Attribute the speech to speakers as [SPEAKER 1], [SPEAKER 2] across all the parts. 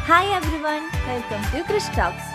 [SPEAKER 1] hi everyone welcome to Krish talks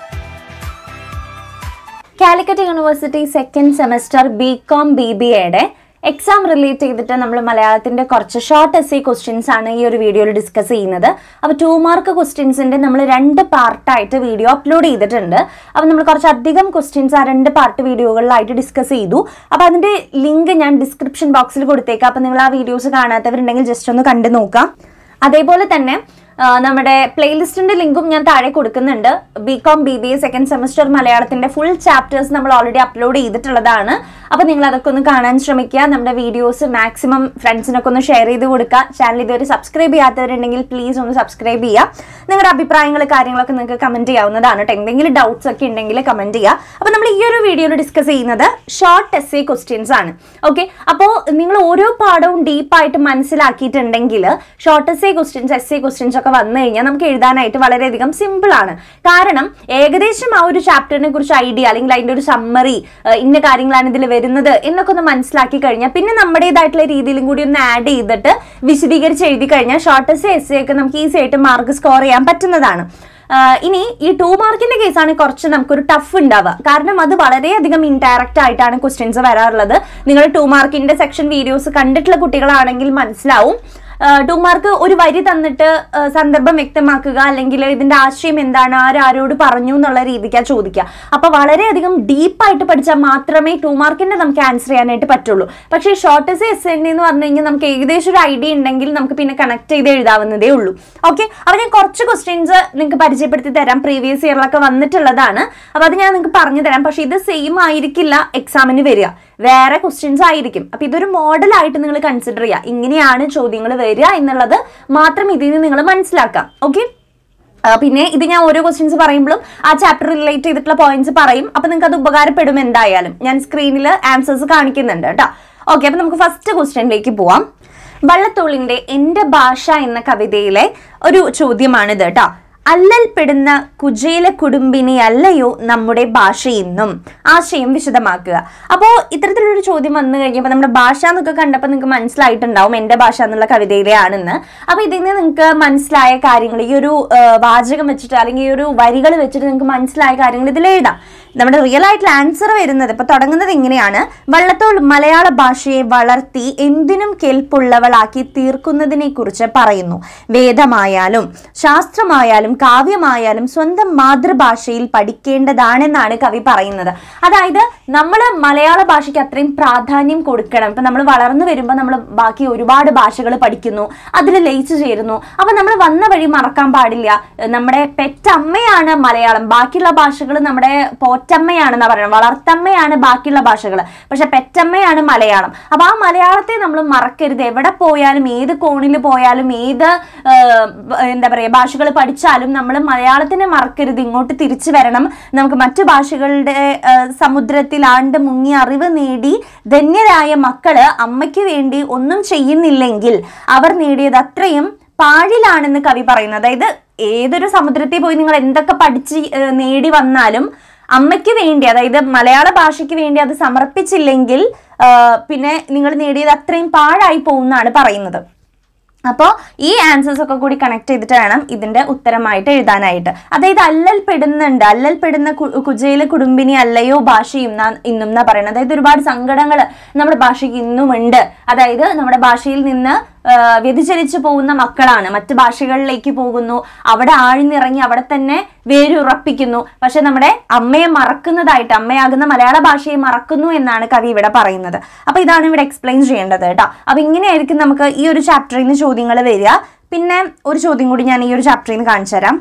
[SPEAKER 1] Calicut university second semester B Com B B എയുടെ exam relate ചെയ്തിട്ട് നമ്മൾ മലയാളത്തിന്റെ കുറച്ച് ഷോർട്ട് എസ് സി ക്വസ്റ്റ്യൻസ് ആണ് ഈ ഒരു വീഡിയോയിൽ ഡിസ്കസ് ചെയ്യുന്നത് അപ്പോൾ ടു മാർക്ക് ക്വസ്റ്റ്യൻസിന്റെ നമ്മൾ രണ്ട് പാർട്ടായിട്ട് വീഡിയോ അപ്ലോഡ് ചെയ്തിട്ടുണ്ട് അപ്പോൾ നമ്മൾ കുറച്ചധികം ക്വസ്റ്റ്യൻസ് ആ രണ്ട് പാർട്ട് വീഡിയോകളിലായിട്ട് ഡിസ്കസ് ചെയ്തു അപ്പോൾ അതിന്റെ ലിങ്ക് ഞാൻ ഡിസ്ക്രിപ്ഷൻ ബോക്സിൽ കൊടുത്തേക്കാം അപ്പോൾ നിങ്ങൾ ആ വീഡിയോസ് കാണാത്തവരുണ്ടെങ്കിൽ ജസ്റ്റ് ഒന്ന് കണ്ടു നോക്കാം അതേപോലെ തന്നെ ആ, നമ്മുടെ പ്ലേലിസ്റ്റിന്റെ ലിങ്കും ഞാൻ താഴെ കൊടുക്കുന്നുണ്ട് B Com B B A second semester മലയാളത്തിന്റെ ഫുൾ ചാപ്റ്റേഴ്സ് നമ്മൾ ഓൾറെഡി അപ്ലോഡ് ചെയ്തിട്ടുള്ളതാണ് അപ്പൊ നിങ്ങൾ അതൊക്കെ ഒന്ന് കാണാൻ ശ്രമിക്കുക നമ്മുടെ വീഡിയോസ് മാക്സിമം ഫ്രണ്ട്സിനൊക്കെ ഒന്ന് ഷെയർ ചെയ്ത് കൊടുക്കുക ചാനൽ ഇതുവരെ സബ്സ്ക്രൈബ് ചെയ്യാത്തവരുണ്ടെങ്കിൽ പ്ലീസ് ഒന്ന് സബ്സ്ക്രൈബ് ചെയ്യുക നിങ്ങളുടെ അഭിപ്രായങ്ങൾ കാര്യങ്ങളൊക്കെ നിങ്ങൾക്ക് കമന്റ് ചെയ്യാവുന്നതാണ് കേട്ടോ എന്തെങ്കിലും ഡൗട്ട്സ് ഒക്കെ ഉണ്ടെങ്കിൽ കമന്റ് ചെയ്യുക അപ്പൊ നമ്മൾ ഈ ഒരു വീഡിയോയിൽ ഡിസ്കസ് ചെയ്യുന്നത് ഷോർട്ട് എസ് എ ക്വസ്റ്റ്യൻസ് ആണ് ഓക്കെ അപ്പോൾ നിങ്ങൾ ഓരോ പാഠവും ഡീപ്പായിട്ട് മനസ്സിലാക്കിയിട്ടുണ്ടെങ്കിൽ short S A questions S A questions ഒക്കെ വന്നു കഴിഞ്ഞാൽ നമുക്ക് എഴുതാനായിട്ട് വളരെയധികം സിമ്പിൾ ആണ് കാരണം ഏകദേശം ആ ഒരു ചാപ്റ്ററിനെ കുറിച്ച് ഐഡിയ അല്ലെങ്കിൽ അതിന്റെ ഒരു സമ്മറി ഇന്ന കാര്യങ്ങളാണ് ഇതിൽ വരുന്നത് എന്നൊക്കെ ഒന്ന് മനസ്സിലാക്കി കഴിഞ്ഞാൽ പിന്നെ നമ്മുടേതായിട്ടുള്ള രീതിയിലും കൂടി ഒന്ന് ആഡ് ചെയ്തിട്ട് വിശദീകരിച്ച് എഴുതി കഴിഞ്ഞാൽ ഷോർട്ട് എസ് എസ് ഒക്കെ നമുക്ക് ഈസി ആയിട്ട് മാർക്ക് സ്കോർ ചെയ്യാൻ പറ്റുന്നതാണ് ആഹ് ഇനി ഈ ടു മാർക്കിന്റെ കേസാണ് കുറച്ച് നമുക്കൊരു ടഫ് ഉണ്ടാവുക കാരണം അത് വളരെയധികം ഇൻഡയറക്റ്റ് ആയിട്ടാണ് ക്വസ്റ്റ്യൻസ് വരാറുള്ളത് നിങ്ങൾ ടു മാർക്കിന്റെ സെക്ഷൻ വീഡിയോസ് കണ്ടിട്ടുള്ള കുട്ടികളാണെങ്കിൽ മനസ്സിലാവും ടു മാർക്ക് ഒരു വരി തന്നിട്ട് ആ, സന്ദർഭം വ്യക്തമാക്കുക അല്ലെങ്കിൽ ഇതിന്റെ ആശയം എന്താണ് ആരാരോട് പറഞ്ഞു എന്നുള്ള രീതിക്കാ ചോദിക്കുക അപ്പൊ വളരെയധികം ഡീപ്പായിട്ട് പഠിച്ചാൽ മാത്രമേ ടു മാർക്കിന്റെ നമുക്ക് ആൻസർ ചെയ്യാനായിട്ട് പറ്റുള്ളൂ പക്ഷേ ഷോർട്ടസ്റ്റ് എസ് എൻ എന്ന് പറഞ്ഞു കഴിഞ്ഞാൽ നമുക്ക് ഏകദേശം ഒരു ഐഡിയ ഉണ്ടെങ്കിൽ നമുക്ക് പിന്നെ കണക്ട് ചെയ്ത് എഴുതാവുന്നതേ ഉള്ളൂ ഓക്കെ അപ്പൊ ഞാൻ കുറച്ച് ക്വസ്റ്റ്യൻസ് നിങ്ങൾക്ക് പരിചയപ്പെടുത്തി തരാം പ്രീവിയസ് ഇയറിലൊക്കെ വന്നിട്ടുള്ളതാണ് അപ്പൊ അത് ഞാൻ നിങ്ങൾക്ക് പറഞ്ഞു തരാം പക്ഷെ ഇത് സെയിം ആയിരിക്കില്ല എക്സാമിന് വരിക വേറെ ക്വസ്റ്റ്യൻസ് ആയിരിക്കും അപ്പൊ ഇതൊരു മോഡലായിട്ട് നിങ്ങൾ കൺസിഡർ ചെയ്യുക ഇങ്ങനെയാണ് ചോദ്യങ്ങൾ വരിക എന്നുള്ളത് മാത്രം ഇതിൽ നിന്ന് നിങ്ങൾ മനസ്സിലാക്കാം ഓക്കെ പിന്നെ ഇത് ഞാൻ ഓരോ ക്വസ്റ്റ്യൻസ് പറയുമ്പോഴും ആ ചാപ്റ്റർ റിലേറ്റ് ചെയ്തിട്ടുള്ള പോയിന്റ്സ് പറയും അപ്പൊ നിങ്ങൾക്ക് അത് ഉപകാരപ്പെടും എന്തായാലും ഞാൻ സ്ക്രീനിൽ ആൻസേഴ്സ് കാണിക്കുന്നുണ്ട് കേട്ടോ ഓക്കെ അപ്പൊ നമുക്ക് ഫസ്റ്റ് ക്വസ്റ്റ്യനിലേക്ക് പോവാം വള്ളത്തോളിന്റെ എന്റെ ഭാഷ എന്ന കവിതയിലെ ഒരു ചോദ്യമാണിത് കേട്ടോ അല്ലൽപ്പെടുന്ന കുജേല കുടുംബിനി അല്ലയോ നമ്മുടെ ഭാഷ എന്നും ആശയം വിശദമാക്കുക അപ്പോൾ ഇത്തരത്തിലൊരു ചോദ്യം വന്നു കഴിഞ്ഞപ്പോൾ നമ്മുടെ ഭാഷ എന്നൊക്കെ കണ്ടപ്പോൾ നിങ്ങൾക്ക് മനസ്സിലായിട്ടുണ്ടാവും എൻ്റെ ഭാഷ എന്നുള്ള കവിതയിലെ ആണെന്ന് അപ്പോൾ ഇതിൽ നിന്ന് നിങ്ങൾക്ക് മനസ്സിലായ കാര്യങ്ങൾ ഈ ഒരു ആ, വാചകം വെച്ചിട്ട് അല്ലെങ്കിൽ ഈ ഒരു വരികൾ വെച്ചിട്ട് നിങ്ങൾക്ക് മനസ്സിലായ കാര്യങ്ങൾ ഇതിൽ എഴുതാം നമ്മുടെ റിയൽ ആയിട്ടുള്ള ആൻസർ വരുന്നത് ഇപ്പൊ തുടങ്ങുന്നത് ഇങ്ങനെയാണ് വള്ളത്തോൾ മലയാള ഭാഷയെ വളർത്തി എന്തിനും കെൽപ്പുള്ളവളാക്കി തീർക്കുന്നതിനെ കുറിച്ച് പറയുന്നു വേദമായാലും ശാസ്ത്രമായാലും കാവ്യമായാലും സ്വന്തം മാതൃഭാഷയിൽ പഠിക്കേണ്ടതാണെന്നാണ് കവി പറയുന്നത് അതായത് നമ്മൾ മലയാള ഭാഷയ്ക്ക് അത്രയും പ്രാധാന്യം കൊടുക്കണം ഇപ്പൊ നമ്മൾ വളർന്നു വരുമ്പോൾ നമ്മൾ ബാക്കി ഒരുപാട് ഭാഷകൾ പഠിക്കുന്നു അതിൽ ലയിച്ചു ചേരുന്നു അപ്പൊ നമ്മൾ വന്ന വഴി മറക്കാൻ പാടില്ല ഏഹ് നമ്മുടെ പെറ്റമ്മയാണ് മലയാളം ബാക്കിയുള്ള ഭാഷകൾ നമ്മുടെ പോറ്റമ്മയാണെന്നാ പറയുന്നത് വളർത്തമ്മയാണ് ബാക്കിയുള്ള ഭാഷകൾ പക്ഷെ പെറ്റമ്മയാണ് മലയാളം അപ്പൊ ആ മലയാളത്തെ നമ്മൾ മറക്കരുത് എവിടെ പോയാലും ഏത് കോണിൽ പോയാലും ഏത് ഏഹ്, എന്താ പറയാ ഭാഷകൾ പഠിച്ചാലും നമ്മൾ മലയാളത്തിനെ മറക്കരുത് ഇങ്ങോട്ട് തിരിച്ചു വരണം നമുക്ക് മറ്റു ഭാഷകളുടെ ഏഹ്, സമുദ്രത്തിലാണ്ട് മുങ്ങി അറിവ് നേടി ധന്യരായ മക്കള് അമ്മയ്ക്ക് വേണ്ടി ഒന്നും ചെയ്യുന്നില്ലെങ്കിൽ അവർ നേടിയത് അത്രയും പാഴിലാണെന്ന് കവി പറയുന്നു അതായത് ഏതൊരു സമുദ്രത്തിൽ പോയി നിങ്ങൾ എന്തൊക്കെ പഠിച്ച് ഏഹ്, നേടി വന്നാലും അമ്മയ്ക്ക് വേണ്ടി അതായത് മലയാള ഭാഷയ്ക്ക് വേണ്ടി അത് സമർപ്പിച്ചില്ലെങ്കിൽ ആഹ്, പിന്നെ നിങ്ങൾ നേടിയത് അത്രയും പാഴായി പോകുന്നാണ് പറയുന്നത് അപ്പോൾ ഈ ആൻസേഴ്സ് ഒക്കെ കൂടി കണക്ട് ചെയ്തിട്ട് വേണം ഇതിന്റെ ഉത്തരമായിട്ട് എഴുതാനായിട്ട് അതായത് അല്ലൽ പെടുന്നുണ്ട് അല്ലൽ പെടുന്ന കു- കുജയിലെ കുടുംബിനി അല്ലയോ ഭാഷയും നാ- ഇന്നും എന്നാ പറയുന്നത് അതായത് ഒരുപാട് സങ്കടങ്ങൾ നമ്മുടെ ഭാഷയ്ക്ക് ഇന്നും ഉണ്ട് അതായത് നമ്മുടെ ഭാഷയിൽ നിന്ന് ആ, വ്യതിചലിച്ചു പോകുന്ന മക്കളാണ് മറ്റ് ഭാഷകളിലേക്ക് പോകുന്നു അവിടെ ആഴ്ന്നിറങ്ങി അവിടെ തന്നെ വേരുറപ്പിക്കുന്നു പക്ഷെ നമ്മുടെ അമ്മയെ മറക്കുന്നതായിട്ട് അമ്മയാകുന്ന മലയാള ഭാഷയെ മറക്കുന്നു എന്നാണ് കവി ഇവിടെ പറയുന്നത് അപ്പൊ ഇതാണ് ഇവിടെ എക്സ്പ്ലെയിൻ ചെയ്യേണ്ടത് കേട്ടോ അപ്പൊ ഇങ്ങനെയായിരിക്കും നമുക്ക് ഈ ഒരു ചാപ്റ്ററിൽ നിന്ന് ചോദ്യങ്ങൾ വരിക പിന്നെ ഒരു ചോദ്യം കൂടി ഞാൻ ഈ ഒരു ചാപ്റ്ററിൽ നിന്ന് കാണിച്ചു തരാം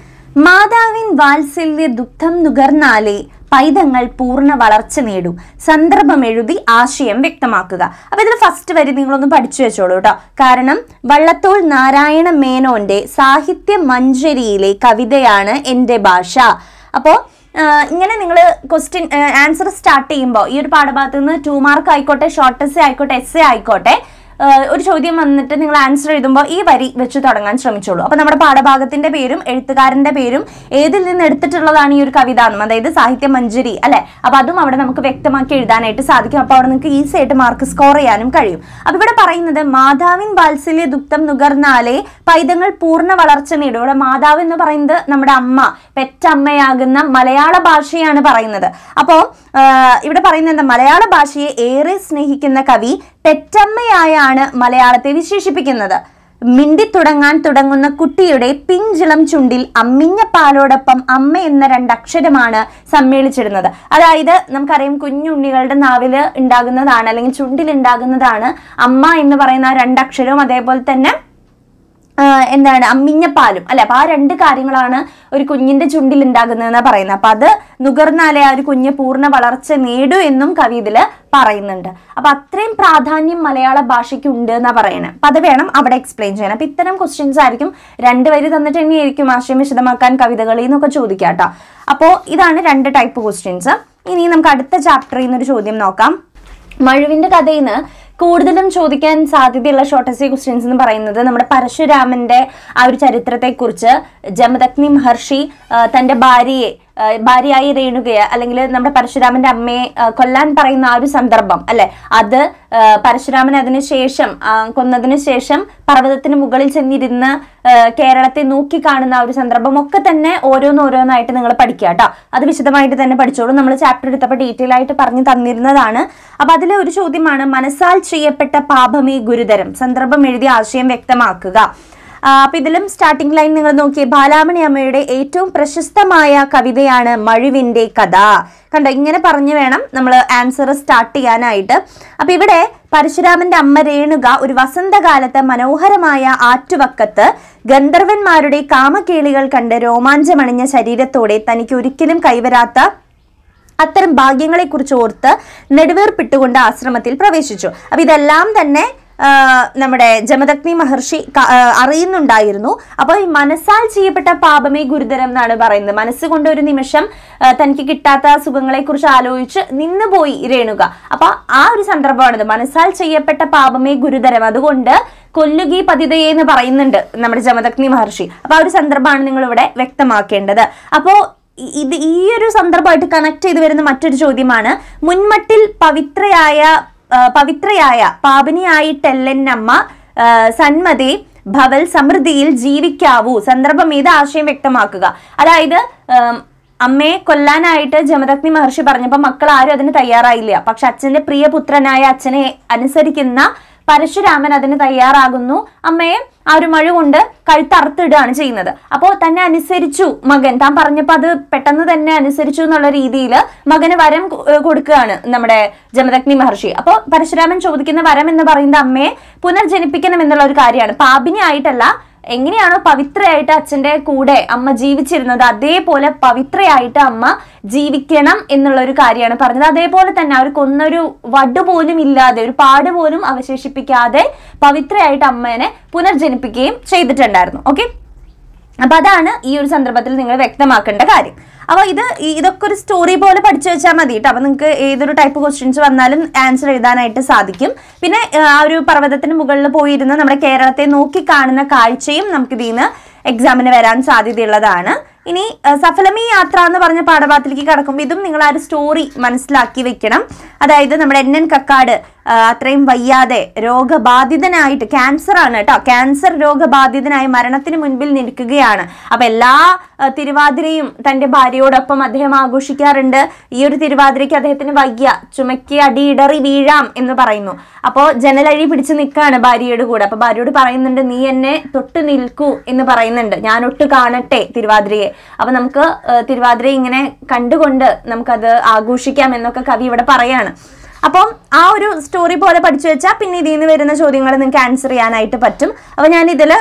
[SPEAKER 1] മാതാവിൻ വാത്സല്യ ദുഃഖം നുകർന്നാലേ പൈതങ്ങൾ പൂർണ്ണ വളർച്ച നേടും സന്ദർഭം എഴുതി ആശയം വ്യക്തമാക്കുക അപ്പൊ ഇതിൽ ഫസ്റ്റ് വരി നിങ്ങളൊന്ന് പഠിച്ചു വെച്ചോളൂ കേട്ടോ കാരണം വള്ളത്തോൾ നാരായണ മേനോന്റെ സാഹിത്യ മഞ്ജരിയിലെ കവിതയാണ് എൻ്റെ ഭാഷ അപ്പോൾ ഇങ്ങനെ നിങ്ങൾ ക്വസ്റ്റ്യൻ ആൻസർ സ്റ്റാർട്ട് ചെയ്യുമ്പോൾ ഈ ഒരു പാഠഭാഗത്ത് നിന്ന് ടു മാർക്ക് ആയിക്കോട്ടെ ഷോർട്ട് എസ് ആയിക്കോട്ടെ എസ് എ ആയിക്കോട്ടെ ഒരു ചോദ്യം വന്നിട്ട് നിങ്ങൾ ആൻസർ എഴുതുമ്പോൾ ഈ വരി വെച്ച് തുടങ്ങാൻ ശ്രമിച്ചോളൂ അപ്പൊ നമ്മുടെ പാഠഭാഗത്തിന്റെ പേരും എഴുത്തുകാരന്റെ പേരും ഏതിൽ നിന്ന് എടുത്തിട്ടുള്ളതാണ് ഈ ഒരു കവിത എന്നും അതായത് സാഹിത്യ മഞ്ജരി അല്ലെ അപ്പൊ അതും അവിടെ നമുക്ക് വ്യക്തമാക്കി എഴുതാനായിട്ട് സാധിക്കും അപ്പൊ അവിടെ നിങ്ങൾക്ക് ഈസി ആയിട്ട് മാർക്ക് സ്കോർ ചെയ്യാനും കഴിയും അപ്പൊ ഇവിടെ പറയുന്നത് മാതാവിൻ വാത്സല്യ ദുഃഖം നുകർന്നാലേ പൈതങ്ങൾ പൂർണ്ണ വളർച്ച നേടും ഇവിടെ മാതാവ് എന്ന് പറയുന്നത് നമ്മുടെ അമ്മ പെറ്റമ്മയാകുന്ന മലയാള ഭാഷയാണ് പറയുന്നത് അപ്പോൾ ഇവിടെ പറയുന്നത് എന്താ മലയാള ഭാഷയെ ഏറെ സ്നേഹിക്കുന്ന കവി പെറ്റമ്മയായാണ് മലയാളത്തെ വിശേഷിപ്പിക്കുന്നത് മിണ്ടിത്തുടങ്ങാൻ തുടങ്ങുന്ന കുട്ടിയുടെ പിഞ്ചിളം ചുണ്ടിൽ അമ്മിഞ്ഞ പാലോടൊപ്പം അമ്മ എന്ന രണ്ടക്ഷരമാണ് സമ്മേളിച്ചിടുന്നത് അതായത് നമുക്കറിയാം കുഞ്ഞുണ്ണികളുടെ നാവില് ഉണ്ടാകുന്നതാണ് അല്ലെങ്കിൽ ചുണ്ടിൽ ഉണ്ടാകുന്നതാണ് അമ്മ എന്ന് പറയുന്ന ആ രണ്ടക്ഷരവും അതേപോലെ തന്നെ ആ, എന്താണ് അമ്മിഞ്ഞപ്പാലും അല്ലെ അപ്പൊ ആ രണ്ട് കാര്യങ്ങളാണ് ഒരു കുഞ്ഞിന്റെ ചുണ്ടിൽ ഉണ്ടാകുന്നതെന്നാണ് പറയുന്നത് അപ്പൊ അത് നുകർന്നാലേ ആ ഒരു കുഞ്ഞ് പൂർണ്ണ വളർച്ച നേടൂ എന്നും കവി ഇതില് പറയുന്നുണ്ട് അപ്പൊ അത്രയും പ്രാധാന്യം മലയാള ഭാഷയ്ക്ക് ഉണ്ട് എന്നാ പറയണേ അപ്പൊ അത് വേണം അവിടെ എക്സ്പ്ലെയിൻ ചെയ്യാൻ അപ്പൊ ഇത്തരം ക്വസ്റ്റ്യൻസ് ആയിരിക്കും രണ്ട് വരി തന്നിട്ട് തന്നെയായിരിക്കും ആശയം വിശദമാക്കാൻ കവിതകളിൽ നിന്നൊക്കെ ചോദിക്കാം കേട്ടോ അപ്പോൾ ഇതാണ് രണ്ട് ടൈപ്പ് ക്വസ്റ്റ്യൻസ് ഇനി നമുക്ക് അടുത്ത ചാപ്റ്ററിൽ നിന്നൊരു ചോദ്യം നോക്കാം മഴുവിന്റെ കഥയിൽ നിന്ന് കൂടുതലും ചോദിക്കാൻ സാധ്യതയുള്ള ഷോർട്ടസ്റ്റ് ക്വസ്റ്റ്യൻസ് എന്ന് പറയുന്നത് നമ്മുടെ പരശുരാമന്റെ ആ ഒരു ചരിത്രത്തെക്കുറിച്ച് ജമദഗ്നി മഹർഷി ആ, തന്റെ ഭാര്യയെ ആ, ഭാര്യയായി രേണുകയെ അല്ലെങ്കിൽ നമ്മുടെ പരശുരാമന്റെ അമ്മയെ ആ, കൊല്ലാൻ പറയുന്ന ആ ഒരു സന്ദർഭം അല്ലെ അത് ആ, പരശുരാമൻ അതിന് ശേഷം ആ, കൊന്നതിന് ശേഷം പർവ്വതത്തിന് മുകളിൽ ചെന്നിരുന്ന് ആ, കേരളത്തെ നോക്കി കാണുന്ന ആ ഒരു സന്ദർഭം ഒക്കെ തന്നെ ഓരോന്നോരോന്നായിട്ട് നിങ്ങൾ പഠിക്കുക കേട്ടോ അത് വിശദമായിട്ട് തന്നെ പഠിച്ചോളൂ നമ്മൾ ചാപ്റ്റർ എടുത്തപ്പോൾ ഡീറ്റെയിൽ ആയിട്ട് പറഞ്ഞു തന്നിരുന്നതാണ് അപ്പൊ അതിലെ ഒരു ചോദ്യമാണ് മനസ്സാൽ ചെയ്യപ്പെട്ട പാപമേ ഗുരുതരം സന്ദർഭം എഴുതിയ ആശയം വ്യക്തമാക്കുക ആ, അപ്പൊ ഇതിലും സ്റ്റാർട്ടിംഗ് ലൈൻ നിങ്ങൾ നോക്കിയേ ബാലാമണി അമ്മയുടെ ഏറ്റവും പ്രശസ്തമായ കവിതയാണ് മഴുവിന്റെ കഥ കണ്ടോ ഇങ്ങനെ പറഞ്ഞു വേണം നമ്മൾ ആൻസർ സ്റ്റാർട്ട് ചെയ്യാനായിട്ട് അപ്പൊ ഇവിടെ പരശുരാമന്റെ അമ്മ രേണുക ഒരു വസന്തകാലത്ത് മനോഹരമായ ആറ്റുവക്കത്ത് ഗന്ധർവന്മാരുടെ കാമക്കേളികൾ കണ്ട് രോമാഞ്ചമണിഞ്ഞ ശരീരത്തോടെ തനിക്ക് ഒരിക്കലും കൈവരാത്ത അത്തരം ഭാഗ്യങ്ങളെക്കുറിച്ച് ഓർത്ത് നെടുവേർപ്പിട്ടുകൊണ്ട് ആശ്രമത്തിൽ പ്രവേശിച്ചു അപ്പൊ ഇതെല്ലാം തന്നെ ആ, നമ്മുടെ ജമദഗ്നി മഹർഷി ക- ആ, അറിയുന്നുണ്ടായിരുന്നു അപ്പോൾ ഈ മനസ്സാൽ ചെയ്യപ്പെട്ട പാപമേ ഗുരുതരം എന്നാണ് പറയുന്നത് മനസ്സുകൊണ്ട് ഒരു നിമിഷം ആ, തനിക്ക് കിട്ടാത്ത സുഖങ്ങളെ കുറിച്ച് ആലോചിച്ച് നിന്നുപോയി രേണുക അപ്പൊ ആ ഒരു സന്ദർഭമാണിത് മനസ്സാൽ ചെയ്യപ്പെട്ട പാപമേ ഗുരുതരം അതുകൊണ്ട് കൊല്ലുകി പതിതയെ എന്ന് പറയുന്നുണ്ട് നമ്മുടെ ജമദഗ്നി മഹർഷി അപ്പൊ ആ ഒരു സന്ദർഭമാണ് നിങ്ങൾ ഇവിടെ വ്യക്തമാക്കേണ്ടത് അപ്പോ ഇ- ഇത് ഈ ഒരു സന്ദർഭമായിട്ട് കണക്ട് ചെയ്ത് വരുന്ന മറ്റൊരു ചോദ്യമാണ് മുൻമട്ടിൽ പവിത്രയായ ആ, പവിത്രയായ പാപിനിയായിട്ടെല്ലെന്നമ്മ ആ, സന്മതി ഭവൽ സമൃദ്ധിയിൽ ജീവിക്കാവൂ സന്ദർഭം ഏത് ആശയം വ്യക്തമാക്കുക അതായത് ആം, അമ്മയെ കൊല്ലാനായിട്ട് ജമദഗ്നി മഹർഷി പറഞ്ഞപ്പോൾ മക്കൾ ആരും അതിന് തയ്യാറായില്ല പക്ഷെ അച്ഛന്റെ പ്രിയപുത്രനായ അച്ഛനെ അനുസരിക്കുന്ന പരശുരാമൻ അതിന് തയ്യാറാകുന്നു അമ്മയെ ആ ഒരു മഴ കൊണ്ട് കഴുത്തറുത്തിടുകയാണ് ചെയ്യുന്നത് അപ്പോൾ തന്നെ അനുസരിച്ചു മകൻ താൻ പറഞ്ഞപ്പോൾ അത് പെട്ടെന്ന് തന്നെ അനുസരിച്ചു എന്നുള്ള രീതിയിൽ മകന് വരം കൊ- ഏർ കൊടുക്കുകയാണ് നമ്മുടെ ജമദഗ്നി മഹർഷി അപ്പോൾ പരശുരാമൻ ചോദിക്കുന്ന വരം എന്ന് പറയുന്നത് അമ്മയെ പുനർജനിപ്പിക്കണം എന്നുള്ള ഒരു കാര്യമാണ് പാപിനി ആയിട്ടല്ല എങ്ങനെയാണോ പവിത്രയായിട്ട് അച്ഛന്റെ കൂടെ അമ്മ ജീവിച്ചിരുന്നത് അതേപോലെ പവിത്രയായിട്ട് അമ്മ ജീവിക്കണം എന്നുള്ള ഒരു കാര്യമാണ് പറഞ്ഞത് അതേപോലെ തന്നെ അവർ കൊന്നൊരു വടു പോലും ഇല്ലാതെ ഒരു പാട് പോലും അവശേഷിപ്പിക്കാതെ പവിത്രയായിട്ട് അമ്മേനെ പുനർജനിപ്പിക്കുകയും ചെയ്തിട്ടുണ്ടായിരുന്നു ഓക്കെ അപ്പൊ അതാണ് ഈ ഒരു സന്ദർഭത്തിൽ നിങ്ങൾ വ്യക്തമാക്കേണ്ട കാര്യം അപ്പൊ ഇത് ഈ- ഇതൊക്കെ ഒരു സ്റ്റോറി പോലെ പഠിച്ചു വെച്ചാൽ മതി കേട്ടോ അപ്പൊ നിങ്ങൾക്ക് ഏതൊരു ടൈപ്പ് ക്വസ്റ്റ്യൻസ് വന്നാലും ആൻസർ എഴുതാനായിട്ട് സാധിക്കും പിന്നെ ആ, ആ ഒരു പർവ്വതത്തിന് മുകളിൽ പോയിരുന്ന് നമ്മുടെ കേരളത്തെ നോക്കി കാണുന്ന കാഴ്ചയും നമുക്ക് ഇതിൽ നിന്ന് എക്സാമിന് വരാൻ സാധ്യതയുള്ളതാണ് ഇനി ആ, സഫലമീ യാത്ര എന്ന് പറഞ്ഞ പാഠഭാഗത്തിലേക്ക് കടക്കുമ്പോൾ ഇതും നിങ്ങൾ ആ ഒരു സ്റ്റോറി മനസ്സിലാക്കി വെക്കണം അതായത് നമ്മുടെ എൻ എൻ കക്കാട് ആ, അത്രയും വയ്യാതെ രോഗബാധിതനായിട്ട് ക്യാൻസർ ആണ് കേട്ടോ ക്യാൻസർ രോഗബാധിതനായി മരണത്തിന് മുൻപിൽ നിൽക്കുകയാണ് അപ്പൊ എല്ലാ ആ, തിരുവാതിരയും തന്റെ ഭാര്യയോടൊപ്പം അദ്ദേഹം ആഘോഷിക്കാറുണ്ട് ഈ ഒരു തിരുവാതിരയ്ക്ക് അദ്ദേഹത്തിന് വയ്യ ചുമയ്ക്ക് അടിയിടറി വീഴാം എന്ന് പറയുന്നു അപ്പോൾ ജനലഴി പിടിച്ച് നിൽക്കുകയാണ് ഭാര്യയുടെ കൂടെ അപ്പൊ ഭാര്യയോട് പറയുന്നുണ്ട് നീ എന്നെ തൊട്ട് നിൽക്കൂ എന്ന് പറയുന്നുണ്ട് ഞാൻ ഒട്ട് കാണട്ടെ തിരുവാതിരയെ അപ്പൊ നമുക്ക് ആ, തിരുവാതിരയെ ഇങ്ങനെ കണ്ടുകൊണ്ട് നമുക്കത് ആഘോഷിക്കാം എന്നൊക്കെ കവി ഇവിടെ പറയാണ് അപ്പം ആ ഒരു സ്റ്റോറി പോലെ പഠിച്ചു വെച്ചാൽ പിന്നെ ഇതിൽ നിന്ന് വരുന്ന ചോദ്യങ്ങൾ നിങ്ങൾക്ക് ആൻസർ ചെയ്യാനായിട്ട് പറ്റും അപ്പൊ ഞാൻ ഇതിൽ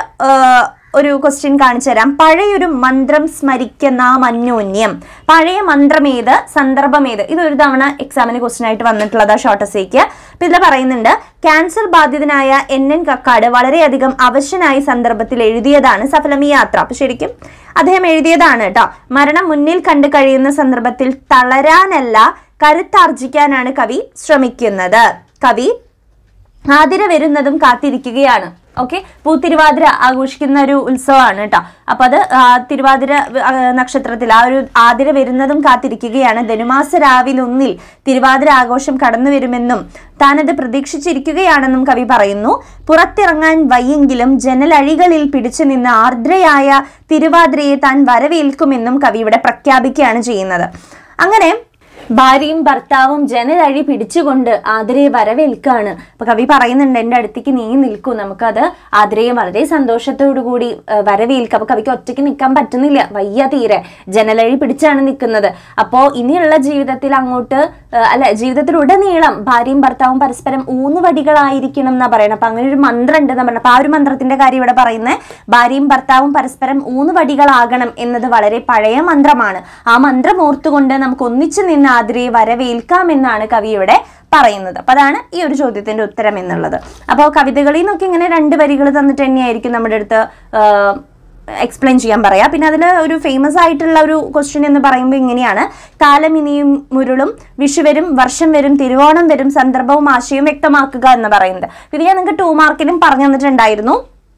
[SPEAKER 1] ഒരു ക്വസ്റ്റ്യൻ കാണിച്ചു തരാം പഴയൊരു മന്ത്രം സ്മരിക്കുന്ന അന്യോന്യം പഴയ മന്ത്രം ഏത് സന്ദർഭം ഏത് ഇതൊരു തവണ എക്സാമിന് ക്വസ്റ്റ്യൻ ആയിട്ട് വന്നിട്ടുള്ളതാ ഷോർട്ടസേക്ക് അപ്പൊ ഇതിൽ പറയുന്നുണ്ട് ക്യാൻസർ ബാധിതനായ എൻ എൻ കക്കാട് വളരെയധികം അവശനായ സന്ദർഭത്തിൽ എഴുതിയതാണ് സഫലമി യാത്ര അപ്പൊ ശരിക്കും അദ്ദേഹം എഴുതിയതാണ് കേട്ടോ മരണം മുന്നിൽ കണ്ടു കഴിയുന്ന സന്ദർഭത്തിൽ തളരാനല്ല കരുത്താർജിക്കാനാണ് കവി ശ്രമിക്കുന്നത് കവി ആതിര വരുന്നതും കാത്തിരിക്കുകയാണ് ഓക്കെ പൂത്തിരുവാതിര ആഘോഷിക്കുന്ന ഒരു ഉത്സവമാണ് കേട്ടോ അപ്പൊ അത് ആ, തിരുവാതിര ആ, നക്ഷത്രത്തിൽ ആ ഒരു ആതിര വരുന്നതും കാത്തിരിക്കുകയാണ് ധനുമാസ രാവിലൊന്നിൽ തിരുവാതിര ആഘോഷം കടന്നു വരുമെന്നും താനത് പ്രതീക്ഷിച്ചിരിക്കുകയാണെന്നും കവി പറയുന്നു പുറത്തിറങ്ങാൻ വയ്യെങ്കിലും ജനലഴികളിൽ പിടിച്ചു നിന്ന് ആർദ്രയായ തിരുവാതിരയെ താൻ വരവേൽക്കുമെന്നും കവി ഇവിടെ പ്രഖ്യാപിക്കുകയാണ് ചെയ്യുന്നത് അങ്ങനെ ഭാര്യയും ഭർത്താവും ജനലഴി പിടിച്ചുകൊണ്ട് ആതിരയെ വരവേൽക്കാണ് അപ്പൊ കവി പറയുന്നുണ്ട് എൻ്റെ അടുത്തേക്ക് നീ നിൽക്കൂ നമുക്കത് ആതിരയെ വളരെ സന്തോഷത്തോടു കൂടി ആ, വരവേൽക്കാം അപ്പൊ കവിക്ക് ഒറ്റയ്ക്ക് നിൽക്കാൻ പറ്റുന്നില്ല വയ്യ തീരെ ജനലഴി പിടിച്ചാണ് നിൽക്കുന്നത് അപ്പോ ഇനിയുള്ള ജീവിതത്തിൽ അങ്ങോട്ട് ആ, അല്ല ജീവിതത്തിലുടനീളം ഭാര്യയും ഭർത്താവും പരസ്പരം ഊന്നുവടികളായിരിക്കണം എന്നാ പറയുന്നത് അപ്പൊ അങ്ങനെ ഒരു മന്ത്രം ഉണ്ട് എന്നാ പറയുന്നത് അപ്പൊ ആ ഒരു മന്ത്രത്തിന്റെ കാര്യം ഇവിടെ പറയുന്നത് ഭാര്യയും ഭർത്താവും പരസ്പരം ഊന്നുവടികളാകണം എന്നത് വളരെ പഴയ മന്ത്രമാണ് ആ മന്ത്രം ഓർത്തുകൊണ്ട് നമുക്ക് ഒന്നിച്ചു നിന്ന് ആതിരയെ വരവേൽക്കാം എന്നാണ് കവി ഇവിടെ പറയുന്നത് അപ്പൊ അതാണ് ഈ ഒരു ചോദ്യത്തിന്റെ ഉത്തരം എന്നുള്ളത് അപ്പോൾ കവിതകളിൽ നിന്നൊക്കെ ഇങ്ങനെ രണ്ട് വരികൾ തന്നിട്ട് തന്നെയായിരിക്കും നമ്മുടെ അടുത്ത് എക്സ്പ്ലെയിൻ ചെയ്യാൻ പറയാ പിന്നെ അതിൽ ഒരു ഫേമസ് ആയിട്ടുള്ള ഒരു ക്വസ്റ്റ്യൻ എന്ന് പറയുമ്പോൾ ഇങ്ങനെയാണ് കാലം ഇനിയും മുരുളും വിഷു വരും വർഷം വരും തിരുവോണം വരും സന്ദർഭവും ആശയവും വ്യക്തമാക്കുക എന്ന് പറയുന്നത് ഇത് ഞാൻ നിങ്ങൾക്ക് ടു മാർക്കിനും പറഞ്ഞു തന്നിട്ടുണ്ടായിരുന്നു